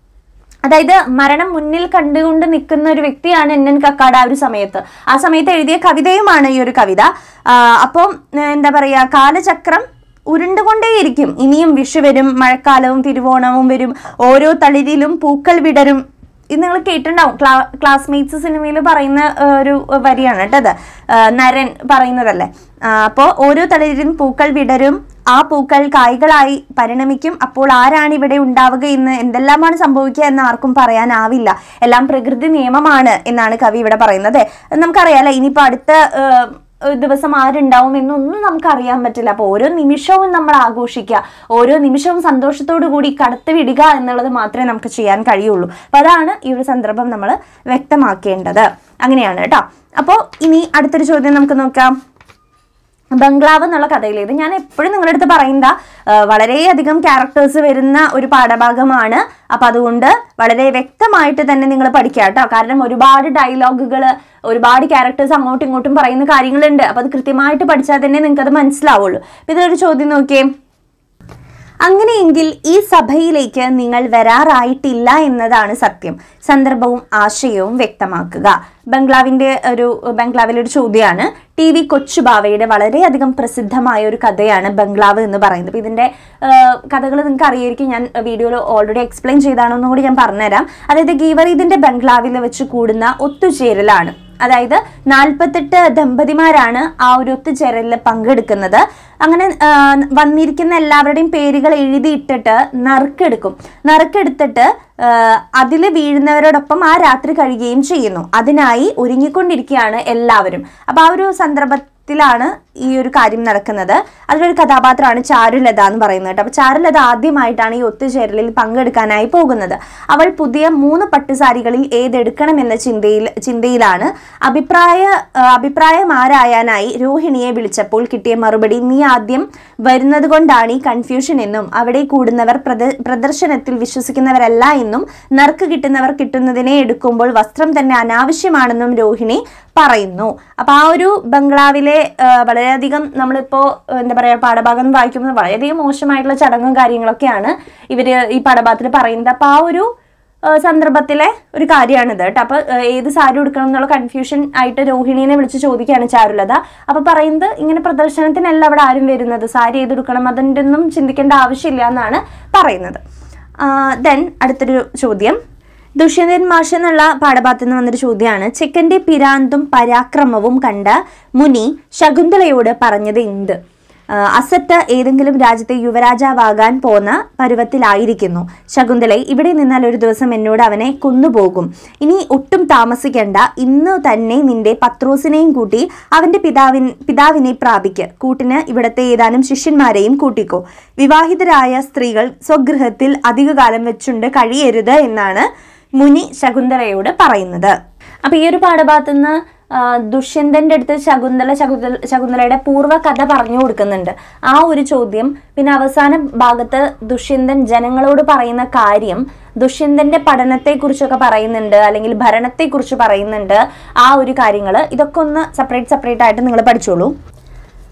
[SPEAKER 1] അതായത് മരണം മുന്നിൽ കണ്ടുകൊണ്ട് നിൽക്കുന്ന ഒരു വ്യക്തിയാണ് എൻ എൻ കക്കാട് ആ ഒരു സമയത്ത് ആ സമയത്ത് എഴുതിയ കവിതയുമാണ് ഈ ഒരു കവിത ആ, അപ്പം ഏ, എന്താ പറയാ കാലചക്രം ഉരുണ്ടുകൊണ്ടേയിരിക്കും ഇനിയും വിഷു വരും മഴക്കാലവും തിരുവോണവും വരും ഓരോ തളിരിലും പൂക്കൾ വിടരും ഇത് നിങ്ങൾ കേട്ടിട്ടുണ്ടാവും ക്ലാ ക്ലാസ്മേറ്റ്സ് സിനിമയിൽ പറയുന്ന ആ, ഒരു വരിയാണ് കേട്ടോ അത് ആ, നരൻ പറയുന്നതല്ലേ അപ്പോൾ ഓരോ തളിരിലും പൂക്കൾ വിടരും ആ പൂക്കൾ കായ്കളായി പരിണമിക്കും അപ്പോൾ ആരാണ് ഇവിടെ ഉണ്ടാവുക എന്ന് എന്തെല്ലാമാണ് സംഭവിക്കുക എന്ന് ആർക്കും പറയാനാവില്ല എല്ലാം പ്രകൃതി നിയമമാണ് എന്നാണ് കവി ഇവിടെ പറയുന്നത് നമുക്കറിയാലോ ഇനിയിപ്പോൾ അടുത്ത ആ, ഒരു ദിവസം ആരുണ്ടാവും എന്നൊന്നും നമുക്ക് അറിയാൻ പറ്റില്ല അപ്പോൾ ഓരോ നിമിഷവും നമ്മൾ ആഘോഷിക്കുക ഓരോ നിമിഷവും സന്തോഷത്തോടു കൂടി കടത്തി വിടുക എന്നുള്ളത് മാത്രമേ നമുക്ക് ചെയ്യാൻ കഴിയുള്ളൂ അപ്പോൾ അതാണ് ഈ ഒരു സന്ദർഭം നമ്മൾ വ്യക്തമാക്കേണ്ടത് അങ്ങനെയാണ് കേട്ടോ അപ്പോൾ ഇനി അടുത്തൊരു ചോദ്യം നമുക്ക് നോക്കാം ബംഗ്ലാവ് എന്നുള്ള കഥയിൽ ഇത് ഞാൻ എപ്പോഴും നിങ്ങളുടെ അടുത്ത് പറയുന്ന ആ, വളരെയധികം ക്യാരക്ടേഴ്സ് വരുന്ന ഒരു പാഠഭാഗമാണ് അപ്പൊ അതുകൊണ്ട് വളരെ വ്യക്തമായിട്ട് തന്നെ നിങ്ങൾ പഠിക്കുക കേട്ടോ കാരണം ഒരുപാട് ഡയലോഗുകൾ ഒരുപാട് ക്യാരക്ടേഴ്സ് അങ്ങോട്ടും ഇങ്ങോട്ടും പറയുന്ന കാര്യങ്ങളുണ്ട് അപ്പൊ അത് കൃത്യമായിട്ട് പഠിച്ചാൽ തന്നെ നിങ്ങൾക്ക് അത് മനസ്സിലാവുള്ളൂ അപ്പൊ ഇതിലൊരു ചോദ്യം നോക്കിയേ അങ്ങനെയെങ്കിൽ ഈ സഭയിലേക്ക് നിങ്ങൾ വരാറായിട്ടില്ല എന്നതാണ് സത്യം സന്ദർഭവും ആശയവും വ്യക്തമാക്കുക ബംഗ്ലാവിന്റെ ഒരു ബംഗ്ലാവിലെ ഒരു ചോദ്യമാണ് ടി വി കൊച്ചുബാവയുടെ വളരെയധികം പ്രസിദ്ധമായ ഒരു കഥയാണ് ബംഗ്ലാവ് എന്ന് പറയുന്നത് അപ്പൊ ഇതിന്റെ കഥകൾ നിങ്ങൾക്ക് അറിയായിരിക്കും ഞാൻ വീഡിയോയിൽ ഓൾറെഡി എക്സ്പ്ലെയിൻ ചെയ്താണെന്നും കൂടി ഞാൻ പറഞ്ഞുതരാം അതായത് ഗീവറീദിന്റെ ബംഗ്ലാവിൽ വെച്ച് കൂടുന്ന ഒത്തുചേരലാണ് അതായത് നാൽപ്പത്തെട്ട് ദമ്പതിമാരാണ് ആ ഒരു ഒത്തുചേരലിൽ പങ്കെടുക്കുന്നത് അങ്ങനെ ആ, വന്നിരിക്കുന്ന എല്ലാവരുടെയും പേരുകൾ എഴുതിയിട്ടിട്ട് നറുക്കെടുക്കും നറുക്കെടുത്തിട്ട് അതിൽ വീഴുന്നവരോടൊപ്പം ആ രാത്രി കഴിയുകയും ചെയ്യുന്നു അതിനായി ഒരുങ്ങിക്കൊണ്ടിരിക്കുകയാണ് എല്ലാവരും അപ്പൊ ആ ഒരു സന്ദർഭത്തിലാണ് ഈ ഒരു കാര്യം നടക്കുന്നത് അതിലൊരു കഥാപാത്രമാണ് ചാരുലത എന്ന് പറയുന്നത് കേട്ടോ അപ്പൊ ചാരുലത ആദ്യമായിട്ടാണ് ഈ ഒത്തുചേരലിൽ പങ്കെടുക്കാനായി പോകുന്നത് അവൾ പുതിയ മൂന്ന് പട്ടുസാരികളിൽ ഏതെടുക്കണം എന്ന ചിന്തയിൽ ചിന്തയിലാണ് അഭിപ്രായ ആ, അഭിപ്രായം ആരായാനായി രോഹിണിയെ വിളിച്ചപ്പോൾ കിട്ടിയ മറുപടി നീ ആദ്യം വരുന്നത് കൊണ്ടാണ് ഈ കൺഫ്യൂഷൻ എന്നും അവിടെ കൂടുന്നവർ പ്രദ- പ്രദർശനത്തിൽ വിശ്വസിക്കുന്നവരല്ല എന്നും നറുക്ക് കിട്ടുന്നവർ കിട്ടുന്നതിനെ എടുക്കുമ്പോൾ വസ്ത്രം തന്നെ അനാവശ്യമാണെന്നും രോഹിണി പറയുന്നു അപ്പൊ ആ ഒരു ബംഗ്ലാവിലെ ആ, വളരെയധികം നമ്മളിപ്പോ ആ, എന്താ പറയാ പാഠഭാഗം വായിക്കുമ്പോൾ വളരെയധികം മോശമായിട്ടുള്ള ചടങ്ങും കാര്യങ്ങളൊക്കെയാണ് ഇവര് ഈ പാഠഭാഗത്തിൽ പറയുന്നത് അപ്പൊ ആ ഒരു ആ, സന്ദർഭത്തിലെ ഒരു കാര്യമാണിത് കേട്ടോ അപ്പൊ ആ, ഏത് സാരി ഉടുക്കണം എന്നുള്ള കൺഫ്യൂഷൻ ആയിട്ട് രോഹിണീനെ വിളിച്ച് ചോദിക്കുകയാണ് ചാരുലത അപ്പൊ പറയുന്നത് ഇങ്ങനെ പ്രദർശനത്തിനല്ല അവിടെ ആരും വരുന്നത് സാരി ഏതെടുക്കണം അതിൻ്റെ ഒന്നും ചിന്തിക്കേണ്ട ആവശ്യമില്ല എന്നാണ് പറയുന്നത് ദെൻ അടുത്തൊരു ചോദ്യം ദുഷ്യന്തൻ മാഷ് എന്നുള്ള പാഠഭാഗത്ത് നിന്ന് വന്നൊരു ചോദ്യമാണ് ചെക്കന്റെ പിരാന്തും പരാക്രമവും കണ്ട മുനി ശകുന്തളയോട് പറഞ്ഞത് എന്ത് ആ, അസത്ത് ഏതെങ്കിലും രാജ്യത്തെ യുവരാജാവാകാൻ പോന്ന പരുവത്തിലായിരിക്കുന്നു ശകുന്തളെ ഇവിടെ നിന്നാൽ ഒരു ദിവസം എന്നോട് അവനെ കൊന്നുപോകും ഇനി ഒട്ടും താമസിക്കണ്ട ഇന്ന് തന്നെ നിന്റെ പത്രോസിനെയും കൂട്ടി അവന്റെ പിതാവിൻ പിതാവിനെ പ്രാപിക്ക് കൂട്ടിന് ഇവിടത്തെ ഏതാനും ശിഷ്യന്മാരെയും കൂട്ടിക്കോ വിവാഹിതരായ സ്ത്രീകൾ സ്വഗൃഹത്തിൽ അധികകാലം വെച്ചുണ്ട് കഴിയരുത് എന്നാണ് മുനി ശകുന്തളയോട് പറയുന്നത് അപ്പൊ ഈ ഒരു പാഠഭാഗത്ത് നിന്ന് ആ, ദുഷ്യന്തന്റെ അടുത്ത് ശകുന്തള ശകുന്തള ശകുന്തളയുടെ പൂർവ്വ കഥ പറഞ്ഞു കൊടുക്കുന്നുണ്ട് ആ ഒരു ചോദ്യം പിന്നെ അവസാന ഭാഗത്ത് ദുഷ്യന്തൻ ജനങ്ങളോട് പറയുന്ന കാര്യം ദുഷ്യന്തന്റെ പഠനത്തെ കുറിച്ചൊക്കെ പറയുന്നുണ്ട് അല്ലെങ്കിൽ ഭരണത്തെ കുറിച്ച് പറയുന്നുണ്ട് ആ ഒരു കാര്യങ്ങൾ ഇതൊക്കെ ഒന്ന് സെപ്പറേറ്റ് സെപ്പറേറ്റ് ആയിട്ട് നിങ്ങൾ പഠിച്ചോളൂ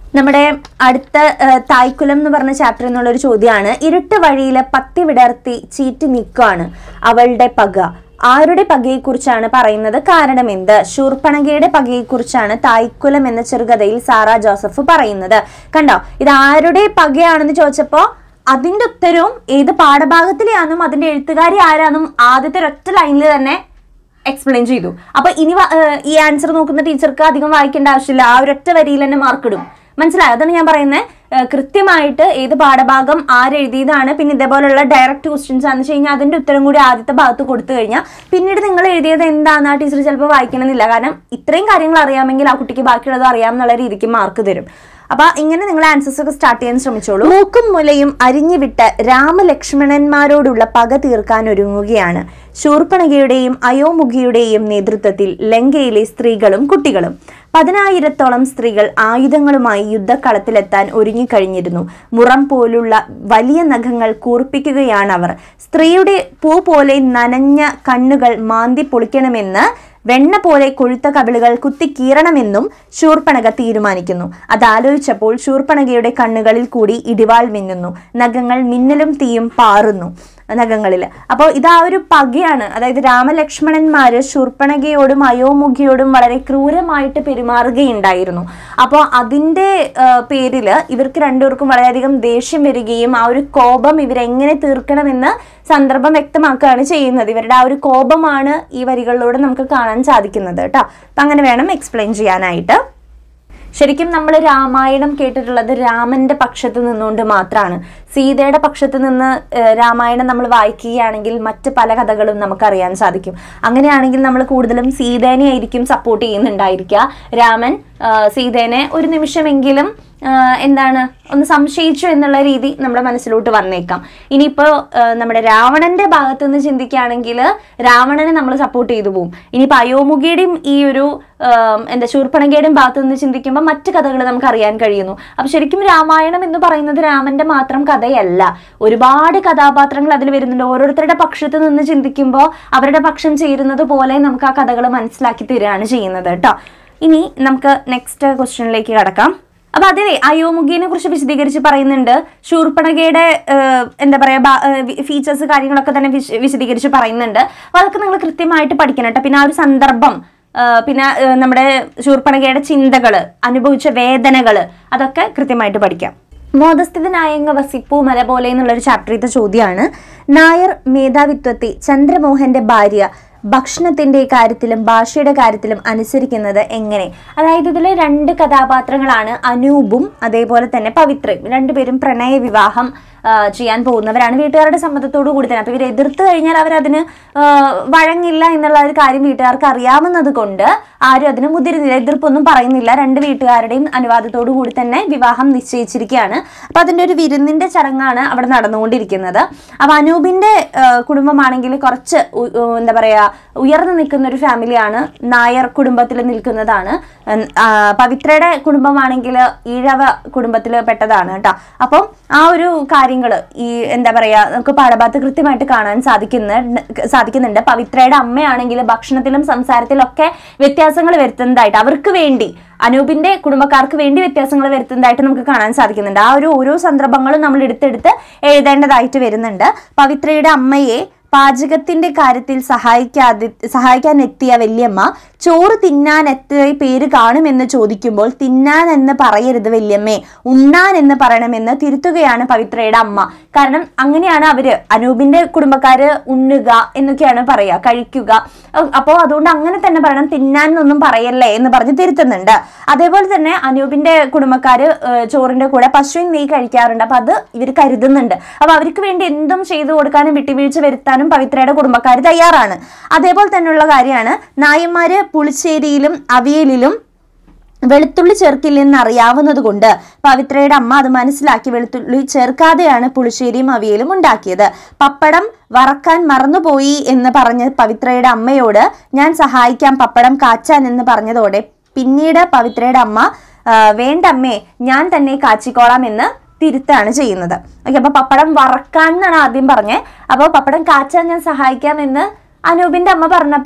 [SPEAKER 1] നമ്മുടെ അടുത്ത ആ, തായ്ക്കുലം എന്ന് പറഞ്ഞ ചാപ്റ്ററിൽ നിന്നുള്ള ഒരു ചോദ്യമാണ് ഇരുട്ട് വഴിയിലെ പത്തി വിടർത്തി ചീറ്റി നിൽക്കുകയാണ് അവളുടെ പക ആരുടെ പകയെക്കുറിച്ചാണ് പറയുന്നത് കാരണം എന്ത് ശൂർപ്പണകയുടെ പകയെക്കുറിച്ചാണ് തായ്ക്കുലം എന്ന ചെറുകഥയിൽ സാറ ജോസഫ് പറയുന്നത് കണ്ടോ ഇത് ആരുടെ പകയാണെന്ന് ചോദിച്ചപ്പോ അതിന്റെ ഉത്തരവും ഏത് പാഠഭാഗത്തിലെയാണെന്നും അതിന്റെ എഴുത്തുകാരി ആരാന്നും ആദ്യത്തെ ഒരൊറ്റ ലൈനിൽ തന്നെ എക്സ്പ്ലെയിൻ ചെയ്തു അപ്പൊ ഇനി വ- ഏഹ് ഈ ആൻസർ നോക്കുന്ന ടീച്ചർക്ക് അധികം വായിക്കേണ്ട ആവശ്യമില്ല ആ ഒരൊറ്റ വരിയിൽ തന്നെ മാർക്ക് ഇടും മനസ്സിലായോ അതാണ് ഞാൻ പറയുന്നത് കൃത്യമായിട്ട് ഏത് പാഠഭാഗം ആരെഴുതിയതാണ് പിന്നെ ഇതേപോലുള്ള ഡയറക്റ്റ് ക്വസ്റ്റ്യൻസ് ആണെന്ന് വെച്ച് കഴിഞ്ഞാൽ അതിന്റെ ഉത്തരം കൂടി ആദ്യത്തെ ഭാഗത്ത് കൊടുത്തു കഴിഞ്ഞാൽ പിന്നീട് നിങ്ങൾ എഴുതിയത് എന്താണെന്ന് ആ ടീച്ചർ ചിലപ്പോൾ വായിക്കണമെന്നില്ല കാരണം ഇത്രയും കാര്യങ്ങൾ അറിയാമെങ്കിൽ ആ കുട്ടിക്ക് ബാക്കിയുള്ളത് അറിയാം എന്നുള്ള രീതിക്ക് മാർക്ക് തരും അപ്പൊ ഇങ്ങനെ നിങ്ങൾ ആൻസേഴ്സ് ഒക്കെ സ്റ്റാർട്ട് ചെയ്യാൻ ശ്രമിച്ചോളൂ മൂക്കും മുലയും അരിഞ്ഞുവിട്ട് രാമലക്ഷ്മണന്മാരോടുള്ള പക തീർക്കാൻ ഒരുങ്ങുകയാണ് ശൂർപ്പണകയുടെയും അയോമുഖിയുടെയും നേതൃത്വത്തിൽ ലങ്കയിലെ സ്ത്രീകളും കുട്ടികളും പതിനായിരത്തോളം സ്ത്രീകൾ ആയുധങ്ങളുമായി യുദ്ധക്കളത്തിലെത്താൻ ഒരുങ്ങിക്കഴിഞ്ഞിരുന്നു മുറം പോലുള്ള വലിയ നഖങ്ങൾ കൂർപ്പിക്കുകയാണ് അവർ സ്ത്രീയുടെ പൂ പോലെ നനഞ്ഞ കണ്ണുകൾ മാന്തി പൊളിക്കണമെന്ന് വെണ്ണ പോലെ കൊഴുത്ത കവിളുകൾ കുത്തിക്കീറണമെന്നും ശൂർപ്പണക തീരുമാനിക്കുന്നു അതാലോചിച്ചപ്പോൾ ശൂർപ്പണകയുടെ കണ്ണുകളിൽ കൂടി ഇടിവാൾ മിന്നുന്നു നഖങ്ങൾ മിന്നലും തീയും പാറുന്നു നഖങ്ങളിൽ അപ്പോൾ ഇത് ആ ഒരു പകയാണ് അതായത് രാമലക്ഷ്മണന്മാര് ശൂർപ്പണകയോടും അയോമുഖിയോടും വളരെ ക്രൂരമായിട്ട് പെരുമാറുകയുണ്ടായിരുന്നു അപ്പോൾ അതിൻ്റെ പേരിൽ ഇവർക്ക് രണ്ടുപേർക്കും വളരെയധികം ദേഷ്യം വരികയും ആ ഒരു കോപം ഇവരെങ്ങനെ തീർക്കണമെന്ന് സന്ദർഭം വ്യക്തമാക്കുകയാണ് ചെയ്യുന്നത് ഇവരുടെ ആ ഒരു കോപമാണ് ഈ വരികളിലൂടെ നമുക്ക് കാണാൻ സാധിക്കുന്നത് കേട്ടോ അപ്പം അങ്ങനെ വേണം എക്സ്പ്ലെയിൻ ചെയ്യാനായിട്ട് ശരിക്കും നമ്മൾ രാമായണം കേട്ടിട്ടുള്ളത് രാമന്റെ പക്ഷത്ത് നിന്നുകൊണ്ട് മാത്രമാണ് സീതയുടെ പക്ഷത്ത് നിന്ന് ഏഹ്, രാമായണം നമ്മൾ വായിക്കുകയാണെങ്കിൽ മറ്റ് പല കഥകളും നമുക്കറിയാൻ സാധിക്കും അങ്ങനെയാണെങ്കിൽ നമ്മൾ കൂടുതലും സീതേനെ ആയിരിക്കും സപ്പോർട്ട് ചെയ്യുന്നുണ്ടായിരിക്കുക രാമൻ ആഹ്, സീതേനെ ഒരു നിമിഷമെങ്കിലും ആഹ്, എന്താണ് ഒന്ന് സംശയിച്ചു എന്നുള്ള രീതി നമ്മുടെ മനസ്സിലോട്ട് വന്നേക്കാം ഇനിയിപ്പോൾ നമ്മുടെ രാവണന്റെ ഭാഗത്ത് നിന്ന് ചിന്തിക്കുകയാണെങ്കിൽ രാവണനെ നമ്മൾ സപ്പോർട്ട് ചെയ്തു പോകും ഇനിയിപ്പോൾ അയോമുഖയുടെയും ഈ ഒരു ആം, എന്താ ശൂർപ്പണകയുടെയും ഭാഗത്ത് നിന്ന് ചിന്തിക്കുമ്പോൾ മറ്റു കഥകൾ നമുക്ക് അറിയാൻ കഴിയുന്നു അപ്പൊ ശരിക്കും രാമായണം എന്ന് പറയുന്നത് രാമന്റെ മാത്രം കഥയല്ല ഒരുപാട് കഥാപാത്രങ്ങൾ അതിൽ വരുന്നുണ്ട് ഓരോരുത്തരുടെ പക്ഷത്ത് നിന്ന് ചിന്തിക്കുമ്പോൾ അവരുടെ പക്ഷം ചേരുന്നത് പോലെ നമുക്ക് ആ കഥകൾ മനസ്സിലാക്കി തരികയാണ് ചെയ്യുന്നത് കേട്ടോ ഇനി നമുക്ക് നെക്സ്റ്റ് ക്വസ്റ്റ്യനിലേക്ക് കടക്കാം അപ്പൊ അതിലെ അയോമുഖിനെ കുറിച്ച് വിശദീകരിച്ച് പറയുന്നുണ്ട് ശൂർപ്പണകയുടെ ഏഹ്, എന്താ പറയാ ഫീച്ചേഴ്സ് കാര്യങ്ങളൊക്കെ തന്നെ വിശ- വിശദീകരിച്ച് പറയുന്നുണ്ട് അപ്പൊ അതൊക്കെ നിങ്ങൾ കൃത്യമായിട്ട് പഠിക്കണം കേട്ടോ പിന്നെ ആ ഒരു സന്ദർഭം ഏഹ്, പിന്നെ ഏഹ്, നമ്മുടെ ശൂർപ്പണകയുടെ ചിന്തകള് അനുഭവിച്ച വേദനകള് അതൊക്കെ കൃത്യമായിട്ട് പഠിക്കാം മോദസ്ഥിതനായങ്ങ വസിപ്പു മല പോലെ എന്നുള്ളൊരു ചാപ്റ്ററിത്തെ ചോദ്യമാണ് നായർ മേധാവിത്വത്തെ ചന്ദ്രമോഹന്റെ ഭാര്യ ഭക്ഷണത്തിന്റെ കാര്യത്തിലും ഭാഷയുടെ കാര്യത്തിലും അനുസരിക്കുന്നത് എങ്ങനെ അതായത് ഇതിൽ രണ്ട് കഥാപാത്രങ്ങളാണ് അനൂപും അതേപോലെ തന്നെ പവിത്രയും രണ്ടുപേരും പ്രണയ വിവാഹം ആ, ചെയ്യാൻ പോകുന്നവരാണ് വീട്ടുകാരുടെ സമ്മതത്തോടു കൂടി തന്നെ അപ്പൊ ഇവർ എതിർത്ത് കഴിഞ്ഞാൽ അവരതിന് ആ, വഴങ്ങില്ല എന്നുള്ള ഒരു കാര്യം വീട്ടുകാർക്ക് അറിയാവുന്നത് കൊണ്ട് ആരും അതിന് മുതിരുന്നില്ല എതിർപ്പൊന്നും പറയുന്നില്ല രണ്ട് വീട്ടുകാരുടെയും അനുവാദത്തോടു കൂടി തന്നെ വിവാഹം നിശ്ചയിച്ചിരിക്കുകയാണ് അപ്പൊ അതിന്റെ ഒരു വിരുന്നിന്റെ ചടങ്ങാണ് അവിടെ നടന്നുകൊണ്ടിരിക്കുന്നത് അപ്പൊ അനൂപിന്റെ ആ, കുടുംബമാണെങ്കിൽ കുറച്ച് ഉ- ഉ- എന്താ പറയാ ഉയർന്നു നിൽക്കുന്ന ഒരു ഫാമിലിയാണ് നായർ കുടുംബത്തിൽ നിൽക്കുന്നതാണ് ഉം, ആ, പവിത്രയുടെ കുടുംബമാണെങ്കിൽ ഈഴവ കുടുംബത്തിൽ പെട്ടതാണ് കേട്ടോ അപ്പം ആ ഒരു കാര്യങ്ങൾ ഈ എന്താ പറയാ നമുക്ക് പാഠഭാഗത്ത് കൃത്യമായിട്ട് കാണാൻ സാധിക്കുന്ന സാധിക്കുന്നുണ്ട് പവിത്രയുടെ അമ്മയാണെങ്കിൽ ഭക്ഷണത്തിലും സംസാരത്തിലും ഒക്കെ വ്യത്യാസങ്ങൾ വരുത്തുന്നതായിട്ട് അവർക്ക് വേണ്ടി അനൂപിന്റെ കുടുംബക്കാർക്ക് വേണ്ടി വ്യത്യാസങ്ങൾ വരുത്തുന്നതായിട്ട് നമുക്ക് കാണാൻ സാധിക്കുന്നുണ്ട് ആ ഒരു ഓരോ സന്ദർഭങ്ങളും നമ്മൾ എടുത്തെടുത്ത് എഴുതേണ്ടതായിട്ട് വരുന്നുണ്ട് പവിത്രയുടെ അമ്മയെ പാചകത്തിന്റെ കാര്യത്തിൽ സഹായിക്കാതെ സഹായിക്കാൻ എത്തിയ വല്യമ്മ ചോറ് തിന്നാൻ എത്ര പേര് കാണുമെന്ന് ചോദിക്കുമ്പോൾ തിന്നാൻ എന്ന് പറയരുത് വല്യമ്മേ ഉണ്ണാൻ എന്ന് പറയണമെന്ന് തിരുത്തുകയാണ് പവിത്രയുടെ അമ്മ കാരണം അങ്ങനെയാണ് അവര് അനൂപിന്റെ കുടുംബക്കാര് ഉണ്ണുക എന്നൊക്കെയാണ് പറയുക കഴിക്കുക അപ്പോൾ അതുകൊണ്ട് അങ്ങനെ തന്നെ പറയണം തിന്നാൻ എന്നൊന്നും പറയല്ലേ എന്ന് പറഞ്ഞ് തിരുത്തുന്നുണ്ട് അതേപോലെ തന്നെ അനൂപിന്റെ കുടുംബക്കാര് ഏഹ്, ചോറിന്റെ കൂടെ പശുവിൻ നെയ്യ് കഴിക്കാറുണ്ട് അപ്പൊ അത് ഇവർ കരുതുന്നുണ്ട് അപ്പൊ അവർക്ക് വേണ്ടി എന്തും ചെയ്തു കൊടുക്കാനും വിട്ടുവീഴ്ച വരുത്താനും പവിത്രയുടെ കുടുംബക്കാർ തയ്യാറാണ് അതേപോലെ തന്നെയുള്ള കാര്യമാണ് നായന്മാര് പുളിശ്ശേരിയിലും അവിയലിലും വെളുത്തുള്ളി ചേർക്കില്ലെന്ന് അറിയാവുന്നത് കൊണ്ട് പവിത്രയുടെ അമ്മ അത് മനസ്സിലാക്കി വെളുത്തുള്ളി ചേർക്കാതെയാണ് പുളിശ്ശേരിയും അവിയലും ഉണ്ടാക്കിയത് പപ്പടം വറക്കാൻ മറന്നുപോയി എന്ന് പറഞ്ഞ് പവിത്രയുടെ അമ്മയോട് ഞാൻ സഹായിക്കാം പപ്പടം കാച്ചാൻ എന്ന് പറഞ്ഞതോടെ പിന്നീട് പവിത്രയുടെ അമ്മ "ആ, വേണ്ട അമ്മേ ഞാൻ തന്നെ കാച്ചിക്കോളാം എന്ന് തിരുത്താണ് ചെയ്യുന്നത് ഓക്കെ അപ്പൊ പപ്പടം വറക്കാൻ എന്നാണ് ആദ്യം പറഞ്ഞത് അപ്പോൾ പപ്പടം കാച്ചാൻ ഞാൻ സഹായിക്കാം എന്ന് അനൂപിന്റെ അമ്മ പറഞ്ഞപ്പോ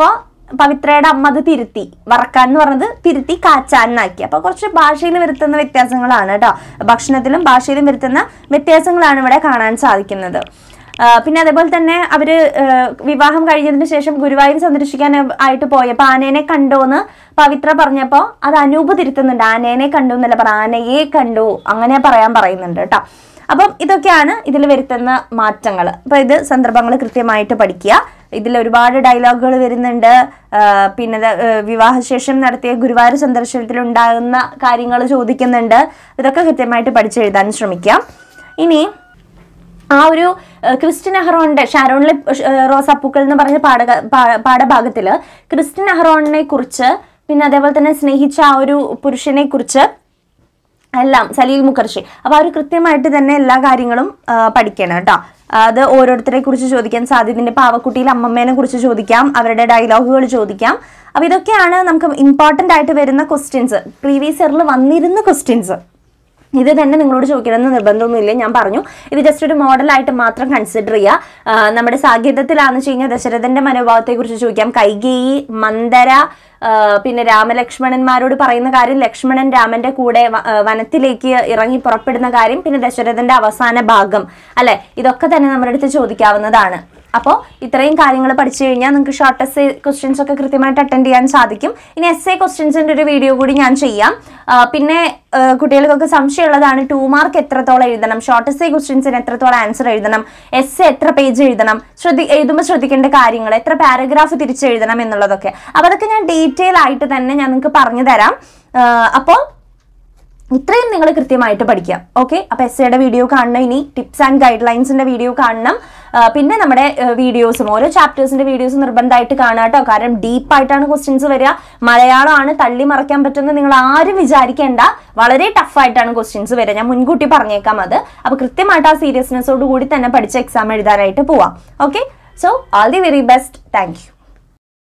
[SPEAKER 1] പവിത്രയുടെ അമ്മ അത് തിരുത്തി വറക്കാൻ എന്ന് പറഞ്ഞത് തിരുത്തി കാച്ചാനാക്കി അപ്പൊ കുറച്ച് ഭാഷയിൽ വരുത്തുന്ന വ്യത്യാസങ്ങളാണ് കേട്ടോ ഭക്ഷണത്തിലും ഭാഷയിലും വരുത്തുന്ന വ്യത്യാസങ്ങളാണ് ഇവിടെ കാണാൻ സാധിക്കുന്നത് ആ, പിന്നെ അതേപോലെ തന്നെ അവര് ആ, വിവാഹം കഴിഞ്ഞതിന് ശേഷം ഗുരുവായൂർ സന്ദർശിക്കാൻ ആയിട്ട് പോയപ്പോൾ ആനേനെ കണ്ടോന്ന് പവിത്ര പറഞ്ഞപ്പോ അത് അനൂപ് തിരുത്തുന്നുണ്ട് ആനേനെ കണ്ടു എന്നല്ല പറ ആനയെ കണ്ടു അങ്ങനെ പറയാൻ പറയുന്നുണ്ട് കേട്ടോ അപ്പം ഇതൊക്കെയാണ് ഇതിൽ വരുത്തുന്ന മാറ്റങ്ങൾ അപ്പൊ ഇത് സന്ദർഭങ്ങൾ കൃത്യമായിട്ട് പഠിക്കുക ഇതിൽ ഒരുപാട് ഡയലോഗുകൾ വരുന്നുണ്ട് ആ, പിന്നെ ഇത്, ആ, വിവാഹശേഷം നടത്തിയ ഗുരുവായൂർ സന്ദർശനത്തിൽ ഉണ്ടാകുന്ന കാര്യങ്ങൾ ചോദിക്കുന്നുണ്ട് ഇതൊക്കെ കൃത്യമായിട്ട് പഠിച്ചെഴുതാൻ ശ്രമിക്കാം ഇനി ആ ഒരു ഏഹ്, ക്രിസ്ത്യൻ അഹ്റോണിന്റെ ഷാരോണിലെ ഏഹ്, റോസാപ്പൂക്കൾ എന്ന് പറഞ്ഞ പാടക പാ- പാഠഭാഗത്തില് ക്രിസ്ത്യൻ അഹ്റോണിനെ കുറിച്ച് പിന്നെ അതേപോലെ തന്നെ സ്നേഹിച്ച ആ ഒരു പുരുഷനെ കുറിച്ച് എല്ലാം സലീൽ മുഖർജി അപ്പൊ അവർ കൃത്യമായിട്ട് തന്നെ എല്ലാ കാര്യങ്ങളും ആ, പഠിക്കണം കേട്ടോ അത് ഓരോരുത്തരെ കുറിച്ച് ചോദിക്കാൻ സാധ്യതയുണ്ട് പാവക്കുട്ടിയിൽ അമ്മമ്മേനെ കുറിച്ച് ചോദിക്കാം അവരുടെ ഡയലോഗുകൾ ചോദിക്കാം അപ്പൊ ഇതൊക്കെയാണ് നമുക്ക് ഇമ്പോർട്ടന്റ് ആയിട്ട് വരുന്ന ക്വസ്റ്റ്യൻസ് പ്രീവിയസ് ഇയറിൽ വന്നിരുന്ന ക്വസ്റ്റ്യൻസ് ഇത് തന്നെ നിങ്ങളോട് ചോദിക്കണമെന്ന് നിർബന്ധമൊന്നുമില്ല ഞാൻ പറഞ്ഞു ഇത് ജസ്റ്റ് ഒരു മോഡലായിട്ട് മാത്രം കൺസിഡർ ചെയ്യുക ആ, നമ്മുടെ സാങ്കേതത്തിലാണെന്ന് വെച്ച് കഴിഞ്ഞാൽ ദശരഥന്റെ മനോഭാവത്തെക്കുറിച്ച് ചോദിക്കാം കൈകേയി മന്ദര ആ, പിന്നെ രാമലക്ഷ്മണന്മാരോട് പറയുന്ന കാര്യം ലക്ഷ്മണൻ രാമന്റെ കൂടെ വ- ആ, വനത്തിലേക്ക് ഇറങ്ങി പുറപ്പെടുന്ന കാര്യം പിന്നെ ദശരഥന്റെ അവസാന ഭാഗം അല്ലെ ഇതൊക്കെ തന്നെ നമ്മുടെ അടുത്ത് ചോദിക്കാവുന്നതാണ് അപ്പോൾ ഇത്രയും കാര്യങ്ങൾ പഠിച്ചു കഴിഞ്ഞാൽ നിങ്ങൾക്ക് ഷോർട്ട് എസ് എ ക്വസ്റ്റ്യൻസ് ഒക്കെ കൃത്യമായിട്ട് അറ്റൻഡ് ചെയ്യാൻ സാധിക്കും ഇനി എസ് എ ക്വസ്റ്റ്യൻസിന്റെ ഒരു വീഡിയോ കൂടി ഞാൻ ചെയ്യാം ആ, പിന്നെ ആ, കുട്ടികൾക്കൊക്കെ സംശയമുള്ളതാണ് ടു മാർക്ക് എത്രത്തോളം എഴുതണം ഷോർട്ട് എസ് എ ക്വസ്റ്റ്യൻസിന് എത്രത്തോളം ആൻസർ എഴുതണം എസ് എ എത്ര പേജ് എഴുതണം ശ്രദ്ധി എഴുതുമ്പോൾ ശ്രദ്ധിക്കേണ്ട കാര്യങ്ങൾ എത്ര പാരഗ്രാഫ് തിരിച്ചെഴുതണം എന്നുള്ളതൊക്കെ അപ്പോൾ അതൊക്കെ ഞാൻ ഡീറ്റെയിൽ ആയിട്ട് തന്നെ ഞാൻ നിങ്ങൾക്ക് പറഞ്ഞു തരാം അപ്പോൾ ഇത്രയും നിങ്ങൾ കൃത്യമായിട്ട് പഠിക്കാം ഓക്കെ അപ്പോൾ എസ് എയുടെ വീഡിയോ കാണണം ഇനി ടിപ്സ് ആൻഡ് ഗൈഡ് ലൈൻസിന്റെ വീഡിയോ കാണണം ആ, പിന്നെ നമ്മുടെ വീഡിയോസും ഓരോ ചാപ്റ്റേഴ്സിന്റെ വീഡിയോസ് നിർബന്ധമായിട്ട് കാണാം കേട്ടോ കാരണം ഡീപ്പായിട്ടാണ് ക്വസ്റ്റ്യൻസ് വരിക മലയാളമാണ് തള്ളി മറയ്ക്കാൻ പറ്റുമെന്ന് നിങ്ങൾ ആരും വിചാരിക്കേണ്ട വളരെ ടഫായിട്ടാണ് ക്വസ്റ്റ്യൻസ് വരിക ഞാൻ മുൻകൂട്ടി പറഞ്ഞേക്കാം അത് അപ്പോൾ കൃത്യമായിട്ട് ആ സീരിയസ്നെസ്സോട് കൂടി തന്നെ പഠിച്ച് എക്സാം എഴുതാനായിട്ട് പോവാം okay so all the very best thank U